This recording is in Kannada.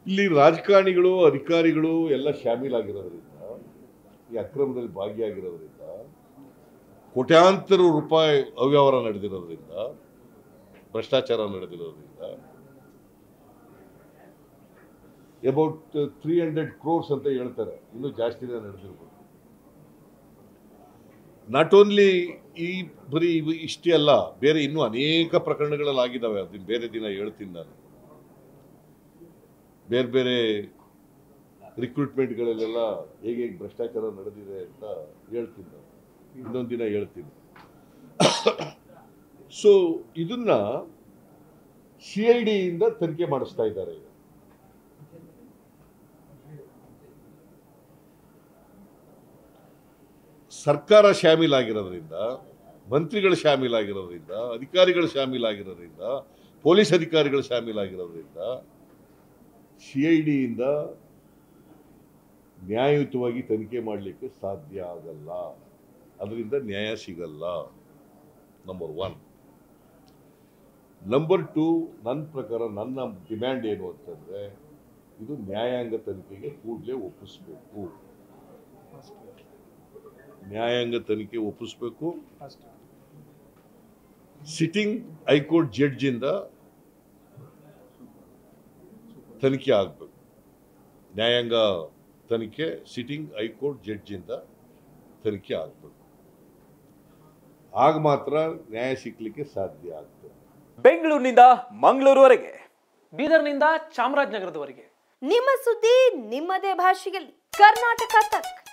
ಇಲ್ಲಿ ರಾಜಕಾರಣಿಗಳು ಅಧಿಕಾರಿಗಳು ಎಲ್ಲ ಶಾಮೀಲಾಗಿರೋದ್ರಿಂದ ಈ ಅಕ್ರಮದಲ್ಲಿ ಭಾಗಿಯಾಗಿರೋದ್ರಿಂದ ಕೋಟ್ಯಾಂತರ ರೂಪಾಯಿ ಅವ್ಯವಹಾರ ನಡೆದಿರೋದ್ರಿಂದ ಭ್ರಷ್ಟಾಚಾರ ನಡೆದಿರೋದ್ರಿಂದ ಅಬೌಟ್ ತ್ರೀ ಹಂಡ್ರೆಡ್ ಕ್ರೋರ್ಸ್ ಅಂತ ಹೇಳ್ತಾರೆ ಇನ್ನೂ ಜಾಸ್ತಿನೇ ನಡೆದಿರ್ಬೋದು ನಾಟ್ ಓನ್ಲಿ ಈ ಬರೀ ಇವು ಇಷ್ಟೇ ಅಲ್ಲ ಬೇರೆ ಇನ್ನೂ ಅನೇಕ ಪ್ರಕರಣಗಳಲ್ಲಿ ಆಗಿದ್ದಾವೆ ಅದನ್ನ ಬೇರೆ ದಿನ ಹೇಳ್ತೀನಿ ನಾನು ಬೇರೆ ಬೇರೆ ರಿಕ್ರೂಟ್ಮೆಂಟ್ಗಳಲ್ಲೆಲ್ಲ ಹೇಗೆ ಹೇಗೆ ಭ್ರಷ್ಟಾಚಾರ ನಡೆದಿದೆ ಅಂತ ಹೇಳ್ತೀನಿ ನಾನು ಇನ್ನೊಂದು ದಿನ ಹೇಳ್ತೀನಿ ಸೊ ಇದನ್ನ ಸಿ ಐ ಡಿಯಿಂದ ತನಿಖೆ ಮಾಡಿಸ್ತಾ ಇದ್ದಾರೆ ಈಗ. ಸರ್ಕಾರ ಶಾಮೀಲಾಗಿರೋದ್ರಿಂದ ಮಂತ್ರಿಗಳು ಶಾಮೀಲಾಗಿರೋದ್ರಿಂದ ಅಧಿಕಾರಿಗಳು ಶಾಮೀಲಾಗಿರೋದ್ರಿಂದ ಪೊಲೀಸ್ ಅಧಿಕಾರಿಗಳು ಶಾಮೀಲಾಗಿರೋದ್ರಿಂದ ಸಿ ಐ ಡಿಯಿಂದ ನ್ಯಾಯಯುತವಾಗಿ ತನಿಖೆ ಮಾಡಲಿಕ್ಕೆ ಸಾಧ್ಯ ಆಗಲ್ಲ ಅದರಿಂದ ನ್ಯಾಯ ಸಿಗಲ್ಲ ನಂಬರ್ ಒನ್ ನಂಬರ್ ಟು ನನ್ನ ಪ್ರಕಾರ ನನ್ನ ಡಿಮ್ಯಾಂಡ್ ಏನು ಅಂತಂದರೆ ಇದು ನ್ಯಾಯಾಂಗ ತನಿಖೆಗೆ ಕೂಡಲೇ ಒಪ್ಪಿಸ್ಬೇಕು ನ್ಯಾಯಾಂಗ ತನಿಖೆ ಒಪ್ಪಿಸ್ಬೇಕು ಸಿಟ್ಟಿಂಗ್ ಹೈಕೋರ್ಟ್ ಜಡ್ಜಿಂದ ತನಿಖೆ ಆಗಬೇಕು ನ್ಯಾಯಾಂಗ ತನಿಖೆ ಸಿಟ್ಟಿಂಗ್ ಹೈಕೋರ್ಟ್ ಜಡ್ಜಿಂದ ತನಿಖೆ ಆಗಬೇಕು ಆಗ ಮಾತ್ರ ನ್ಯಾಯ ಸಿಗ್ಲಿಕ್ಕೆ ಸಾಧ್ಯ ಆಗ್ತದೆ ಬೆಂಗಳೂರಿನಿಂದ ಮಂಗಳೂರುವರೆಗೆ ಬೀದರ್ನಿಂದ ಚಾಮರಾಜನಗರದವರೆಗೆ ನಿಮ್ಮ ಸುದ್ದಿ ನಿಮ್ಮದೇ ಭಾಷೆಯಲ್ಲಿ ಕರ್ನಾಟಕ ತಕ್